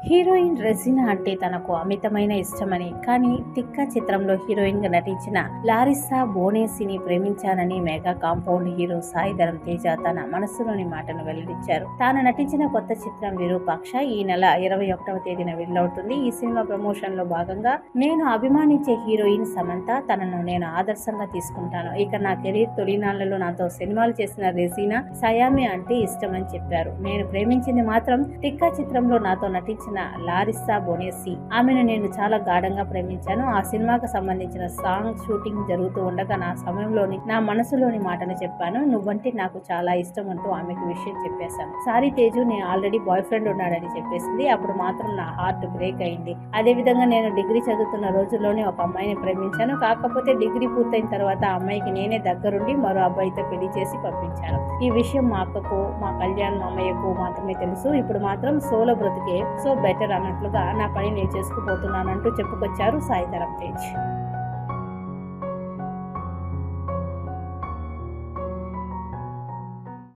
heroine Regina అంటే తనకు అమితమైన ఇష్టమని కానీ తిక్క చిత్రంలో హీరోయిన్ గా నటించిన లారిస్సా బోనేసిని ప్రేమించానని mega compound hero Saidharam Teja తన మనసులోని మాటను వెల్లడించారు తాను నటించిన కొత్త చిత్రం విరూపాక్ష ఈ నెల ఇరవై ఒకటవ తేదీన విడుదలవుతుంది ఈ సినిమా ప్రమోషన్ లో భాగంగా నేను అభిమానించే హీరోయిన్ సమంత తనను నేను ఆదర్శంగా తీసుకుంటాను ఇక నా కెరీర్ తొలినాళ్లలో నాతో సినిమాలు చేసిన రెజీనా సయామి అంటే ఇష్టమని చెప్పారు నేను ప్రేమించింది మాత్రం తిక్క చిత్రంలో నాతో నటించిన లారిస్సా బొనేసి ఆమెను నేను చాలా గాఢంగా ప్రేమించాను ఆ సినిమాకు సంబంధించిన సాంగ్ షూటింగ్ జరుగుతూ ఉండగా నా సమయంలోని నా మనసులోని మాటను చెప్పాను నువ్వంటే నాకు చాలా ఇష్టం అంటూ ఆమెకు విషయం చెప్పేశాను సారీ తేజు నేను ఆల్రెడీ బాయ్ ఫ్రెండ్ ఉన్నాడని చెప్పేసింది అప్పుడు మాత్రం నా హార్ట్ బ్రేక్ అయింది అదే విధంగా నేను డిగ్రీ చదువుతున్న రోజుల్లోనే ఒక అమ్మాయిని ప్రేమించాను కాకపోతే డిగ్రీ పూర్తయిన తర్వాత ఆ అమ్మాయికి నేనే దగ్గరుండి మరో అబ్బాయితో పెళ్లి చేసి పంపించాను ఈ విషయం మా అక్కకు మా కళ్యాణ్ మామయ్యకు మాత్రమే తెలుసు ఇప్పుడు మాత్రం సోలో బ్రతికే సో బెటర్ అన్నట్లుగా నా పని నేను చేసుకుపోతున్నానంటూ చెప్పుకొచ్చారు సాయిధరం తేజ్